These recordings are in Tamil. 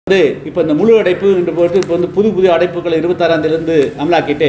வந்து இப்போ இந்த முழு அடைப்பு என்று போட்டு இப்போ வந்து புது புது அடைப்புகளை இருபத்தாறாம் தேதியிலிருந்து அமலாக்கிட்டு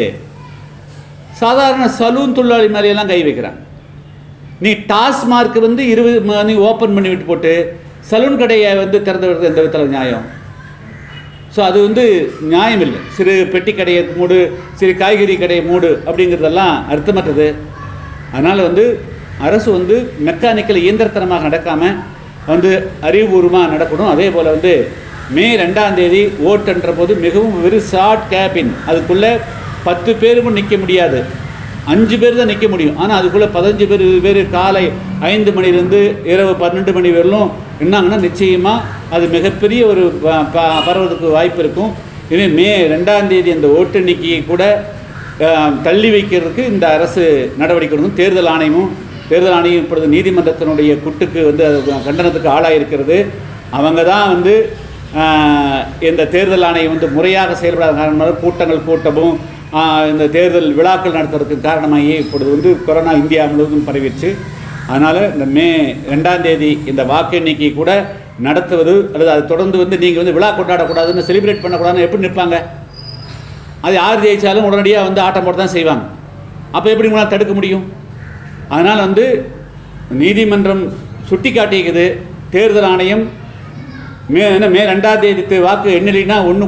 சாதாரண சலூன் தொழிலாளி மேலையெல்லாம் கை வைக்கிறாங்க நீ டாஸ்மார்க் வந்து இருபது ம- நீ ஓப்பன் பண்ணி விட்டு போட்டு சலூன் கடையை வந்து திறந்து விடுறது எந்த விதத்தில் நியாயம் ஸோ அது வந்து நியாயம் இல்லை சிறு பெட்டி கடையை மூடு சிறு காய்கறி கடையை மூடு அப்படிங்கிறதெல்லாம் அர்த்தமற்றது அதனால் வந்து அரசு வந்து மெக்கானிக்கல் இயந்திரத்தனமாக நடக்காமல் வந்து அறிவுபூர்வமாக நடக்கணும் அதே போல் வந்து மே ரெண்டாம் தேதி ஓட்டுன்ற போது மிகவும் வெறும் ஷார்ட் கேபின் அதுக்குள்ளே பத்து பேரும் நிற்க முடியாது அஞ்சு பேர் தான் நிற்க முடியும் ஆனால் அதுக்குள்ளே பதினஞ்சு பேர் இருபது பேர் காலை ஐந்து மணிலேருந்து இரவு பன்னெண்டு மணி வரலும் என்னாங்கன்னா நிச்சயமாக அது மிகப்பெரிய ஒரு ப- ப- பரவதுக்கு வாய்ப்பு இருக்கும் இனி மே ரெண்டாம் தேதி அந்த ஓட்டு எண்ணிக்கையை கூட அஹ், தள்ளி வைக்கிறதுக்கு இந்த அரசு நடவடிக்கை எடுக்கும் தேர்தல் ஆணையமும் தேர்தல் ஆணையம் இப்பொழுது நீதிமன்றத்தினுடைய குட்டுக்கு வந்து அது கண்டனத்துக்கு ஆளாயிருக்கிறது அவங்க தான் வந்து ஆஹ், இந்த தேர்தல் ஆணையம் வந்து முறையாக செயல்படாத காரணமாக கூட்டங்கள் கூட்டமும் ஆஹ், இந்த தேர்தல் விழாக்கள் நடத்துறதுக்கு காரணமாகி இப்பொழுது வந்து கொரோனா இந்தியா முழுவதும் பரவிடுச்சு அதனால் இந்த மே ரெண்டாம் தேதி இந்த வாக்கு எண்ணிக்கை கூட நடத்துவது அல்லது அதை தொடர்ந்து வந்து நீங்கள் வந்து விழா கொண்டாடக்கூடாதுன்னு செலிப்ரேட் பண்ணக்கூடாதுன்னு எப்படி நிற்பாங்க அது யார் ஜெயிச்சாலும் உடனடியாக வந்து ஆட்டம் போட்டு தான் செய்வாங்க அப்போ எப்படி உங்களால் தடுக்க முடியும் அதனால் வந்து நீதிமன்றம் சுட்டி காட்டியிருக்குது தேர்தல் ஆணையம் மே என்ன மே ரெண்டாம் தேதி தே- வாக்கு எண்ணலைன்னா ஒன்று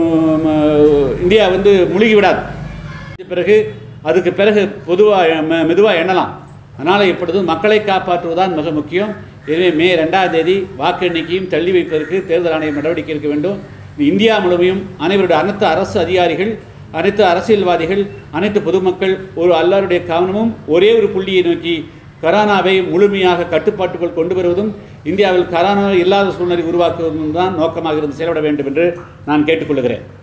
இந்தியா வந்து முழுகி விடாது பிறகு அதுக்கு பிறகு பொதுவாக மெதுவாக எண்ணலாம் அதனால் இப்பொழுது மக்களை காப்பாற்றுவதுதான் மிக முக்கியம் எனவே மே ரெண்டாம் தேதி வாக்கு எண்ணிக்கையும் தள்ளி வைப்பதற்கு தேர்தல் ஆணையம் நடவடிக்கை எடுக்க வேண்டும் இந்தியா முழுமையும் அனைவருடைய அனைத்து அரசு அதிகாரிகள் அனைத்து அரசியல்வாதிகள் அனைத்து பொதுமக்கள் ஒரு எல்லாருடைய கவனமும் ஒரே ஒரு புள்ளியை நோக்கி கரோனாவை முழுமையாக கட்டுப்பாட்டுக்குள் கொண்டு வருவதும் இந்தியாவில் கரோனா இல்லாத சூழ்நிலை உருவாக்குவதும் தான் நோக்கமாக இருந்து செயல்பட வேண்டும் என்று நான் கேட்டுக்கொள்கிறேன்